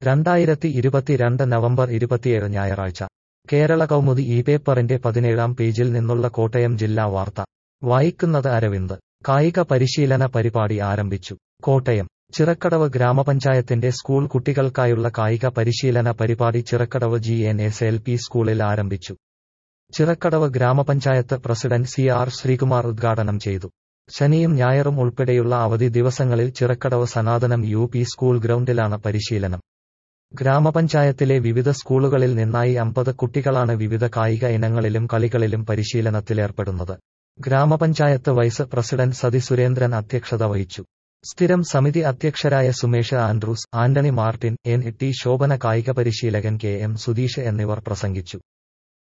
രണ്ടായിരത്തി ഇരുപത്തിരണ്ട് നവംബർ ഇരുപത്തിയേഴ് ഞായറാഴ്ച കേരള കൗമുദി ഈ പേപ്പറിന്റെ പതിനേഴാം പേജിൽ നിന്നുള്ള കോട്ടയം ജില്ലാ വാർത്ത വായിക്കുന്നത് അരവിന്ദ് കായിക പരിശീലന പരിപാടി ആരംഭിച്ചു കോട്ടയം ചിറക്കടവ് ഗ്രാമപഞ്ചായത്തിന്റെ സ്കൂൾ കുട്ടികൾക്കായുള്ള കായിക പരിശീലന പരിപാടി Chirakkadavu G N S L P സ്കൂളിൽ ആരംഭിച്ചു ചിറക്കടവ് ഗ്രാമപഞ്ചായത്ത് പ്രസിഡന്റ് സി ആർ ശ്രീകുമാർ ഉദ്ഘാടനം ചെയ്തു ശനിയും ഞായറും ഉൾപ്പെടെയുള്ള അവധി ദിവസങ്ങളിൽ Chirakkadavu Sanathanam U P school ഗ്രൗണ്ടിലാണ് പരിശീലനം ഗ്രാമപഞ്ചായത്തിലെ വിവിധ സ്കൂളുകളിൽ നിന്നായി അമ്പത് കുട്ടികളാണ് വിവിധ കായിക ഇനങ്ങളിലും കളികളിലും പരിശീലനത്തിലേർപ്പെടുന്നത് ഗ്രാമപഞ്ചായത്ത് വൈസ് പ്രസിഡന്റ് സതി സുരേന്ദ്രൻ അധ്യക്ഷത വഹിച്ചു സ്ഥിരം സമിതി അധ്യക്ഷരായ സുമേഷ് ആൻഡ്രൂസ് ആന്റണി മാർട്ടിൻ എൻ ടി ശോഭന കായിക പരിശീലകൻ കെ എം സുധീഷ് എന്നിവർ പ്രസംഗിച്ചു